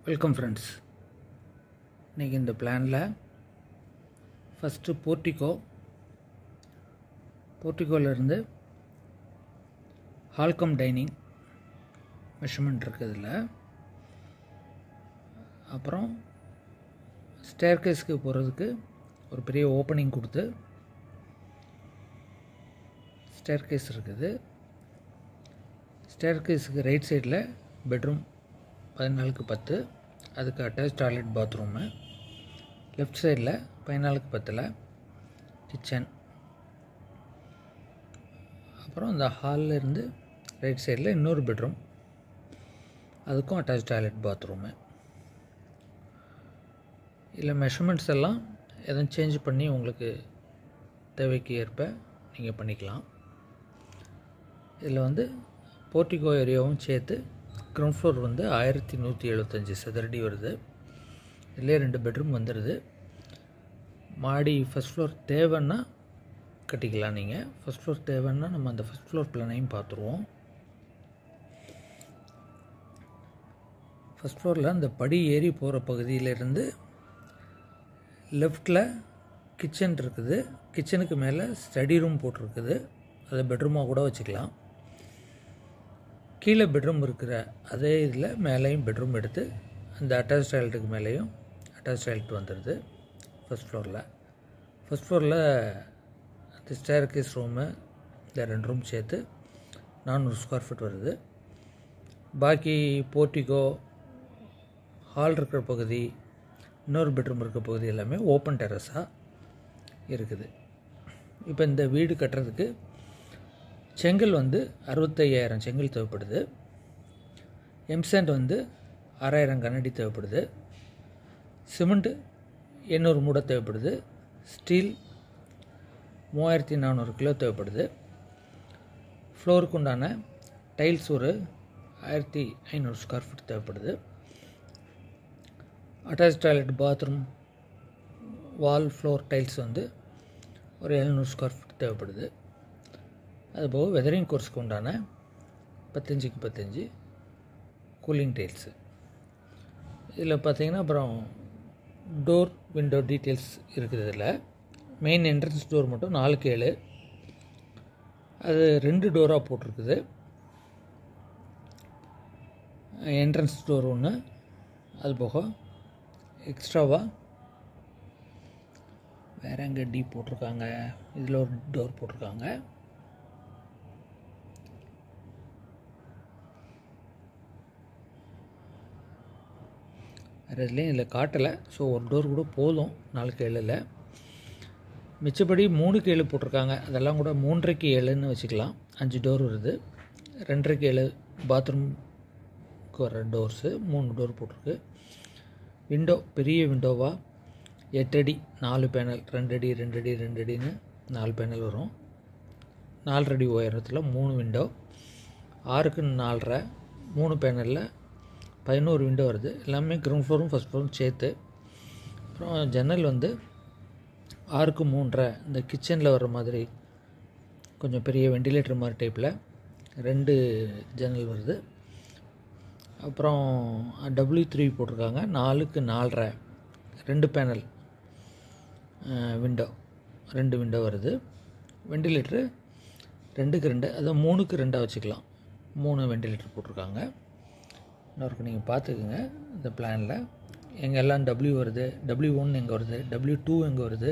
welcome friends இன்றைக்கி இந்த பிளானில் ஃபஸ்ட்டு போர்ட்டிகோ போர்ட்டிகோலேருந்து ஹால்கம் டைனிங் மெஷர்மெண்ட் இருக்குது இதில் அப்புறம் ஸ்டேர்கேஸ்க்கு போகிறதுக்கு ஒரு பெரிய ஓப்பனிங் கொடுத்து ஸ்டேர்கேஸ் இருக்குது ஸ்டேர்கேஸுக்கு ரைட் சைடில் பெட்ரூம் பதினாலுக்கு பத்து அதுக்கு அட்டாச் டாய்லெட் பாத்ரூமு லெஃப்ட் சைடில் பதினாலுக்கு பத்தில் கிச்சன் அப்புறம் இந்த ஹாலில் இருந்து ரைட் சைடில் இன்னொரு பெட்ரூம் அதுக்கும் அட்டாச் டாய்லெட் பாத்ரூமு இதில் மெஷர்மெண்ட்ஸ் எல்லாம் எதுவும் சேஞ்ச் பண்ணி உங்களுக்கு தேவைக்கு ஏற்ப நீங்கள் பண்ணிக்கலாம் இதில் வந்து போர்ட்டிகோ ஏரியாவும் சேர்த்து கிரவுண்ட் ஃப்ளோர் வந்து ஆயிரத்தி நூற்றி எழுபத்தஞ்சி சதுரடி வருது இதுலேயே ரெண்டு பெட்ரூம் வந்துடுது மாடி ஃபஸ்ட் ஃப்ளோர் தேவைன்னா கட்டிக்கலாம் நீங்கள் ஃபஸ்ட் ஃப்ளோர் தேவைன்னா நம்ம அந்த ஃபஸ்ட் ஃப்ளோர் பிளானையும் பார்த்துருவோம் ஃபஸ்ட் ஃப்ளோரில் அந்த படி ஏறி போகிற பகுதியிலேருந்து லெஃப்டில் கிச்சன் இருக்குது கிச்சனுக்கு மேலே ஸ்டடி ரூம் போட்டிருக்குது அதை பெட்ரூமாக கூட வச்சுக்கலாம் கீழே பெட்ரூம் இருக்கிற அதே இதில் மேலேயும் பெட்ரூம் எடுத்து அந்த அட்டாச் டாய்லெட்டுக்கு மேலேயும் அட்டாச் டாய்லெட் வந்துடுது ஃபஸ்ட் ஃப்ளோரில் ஃபஸ்ட் ஃப்ளோரில் அந்த ஸ்டேர் கேஸ் ரூமு இந்த ரெண்டு ரூம் சேர்த்து நானூறு ஸ்கொயர் ஃபீட் வருது பாக்கி போர்ட்டிகோ ஹால் இருக்கிற பகுதி இன்னொரு பெட்ரூம் இருக்கிற பகுதி எல்லாமே ஓப்பன் டெரஸாக இருக்குது இப்போ இந்த வீடு கட்டுறதுக்கு செங்கல் வந்து அறுபத்தையாயிரம் செங்கல் தேவைப்படுது எம்சேண்ட் வந்து ஆறாயிரம் கண்ணாடி தேவைப்படுது சிமெண்ட்டு எண்ணூறு மூடை தேவைப்படுது ஸ்டீல் மூவாயிரத்தி நானூறு கிலோ தேவைப்படுது ஃப்ளோருக்கு உண்டான டைல்ஸ் ஒரு ஆயிரத்தி ஐநூறு ஸ்கொயர் ஃபீட் தேவைப்படுது attach toilet bathroom wall floor tiles வந்து ஒரு எழுநூறு ஸ்கொயர் ஃபீட் தேவைப்படுது அதுபோக வெதரிங் கோர்ஸுக்கு உண்டான பத்தஞ்சுக்கு பத்தஞ்சு கூலிங் டைல்ஸு இதில் பார்த்தீங்கன்னா அப்புறம் டோர் விண்டோ டீட்டெயில்ஸ் இருக்குது இதில் மெயின் என்ட்ரன்ஸ் டோர் மட்டும் நாலுக்கு ஏழு அது ரெண்டு டோராக போட்டிருக்குது என்ட்ரன்ஸ் டோர் ஒன்று அது போக எக்ஸ்ட்ராவாக வேறு எங்கே டீ போட்டிருக்காங்க இதில் ஒரு டோர் போட்டிருக்காங்க வேறு இதுலேயும் இதில் காட்டலை ஸோ ஒரு டோர் கூட போதும் நாலுக்கு ஏழில் மிச்சப்படி மூணுக்கு ஏழு போட்டிருக்காங்க அதெல்லாம் கூட மூன்றரைக்கு ஏழுன்னு வச்சுக்கலாம் அஞ்சு டோர் வருது ரெண்டரைக்கு ஏழு பாத்ரூம்க்கு வர டோர்ஸு மூணு டோர் போட்டிருக்கு விண்டோ பெரிய விண்டோவாக எட்டடி நாலு பேனல் ரெண்டடி ரெண்டடி ரெண்டடின்னு நாலு பேனல் வரும் நாலரடி உயரத்தில் மூணு விண்டோ ஆறுக்கு நாலரை மூணு பேனலில் பதினோரு விண்டோ வருது எல்லாமே கிரவுண்ட் ஃப்ளோரும் ஃபஸ்ட் ஃப்ளோரும் சேர்த்து அப்புறம் ஜன்னல் வந்து ஆறுக்கு மூன்றரை இந்த கிச்சனில் வர்ற மாதிரி கொஞ்சம் பெரிய வெண்டிலேட்டர் மாதிரி டைப்பில் ரெண்டு ஜன்னல் வருது அப்புறம் டபிள்யூ த்ரீ போட்டிருக்காங்க நாலுக்கு நாலரை ரெண்டு பேனல் விண்டோ ரெண்டு விண்டோ வருது வெண்டிலேட்ரு ரெண்டுக்கு ரெண்டு அதான் மூணுக்கு ரெண்டாக வச்சுக்கலாம் மூணு வெண்டிலேட்டர் போட்டிருக்காங்க இன்னொருக்கு நீங்கள் பார்த்துக்குங்க இந்த பிளானில் எங்கே எல்லாம் டபிள்யூ வருது டபிள்யூ ஒன் எங்கே வருது டபிள்யூ டூ எங்கே வருது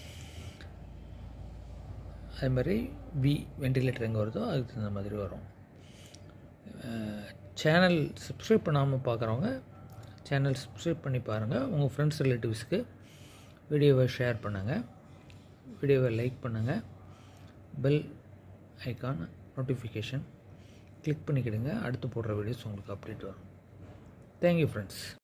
அது மாதிரி வி வெண்டிலேட்டர் எங்கே வருதோ அதுக்கு தகுந்த மாதிரி வரும் சேனல் சப்ஸ்கிரைப் பண்ணாமல் பார்க்குறவங்க சேனல் சப்ஸ்கிரைப் பண்ணி பாருங்கள் உங்கள் ஃப்ரெண்ட்ஸ் ரிலேட்டிவ்ஸ்க்கு வீடியோவை ஷேர் பண்ணுங்கள் வீடியோவை லைக் பண்ணுங்கள் பெல் ஐக்கான் நோட்டிஃபிகேஷன் கிளிக் பண்ணிக்கிடுங்க அடுத்து போடுற வீடியோஸ் உங்களுக்கு அப்டேட் வரும் தேங்க்யூ ஃப்ரெண்ட்ஸ்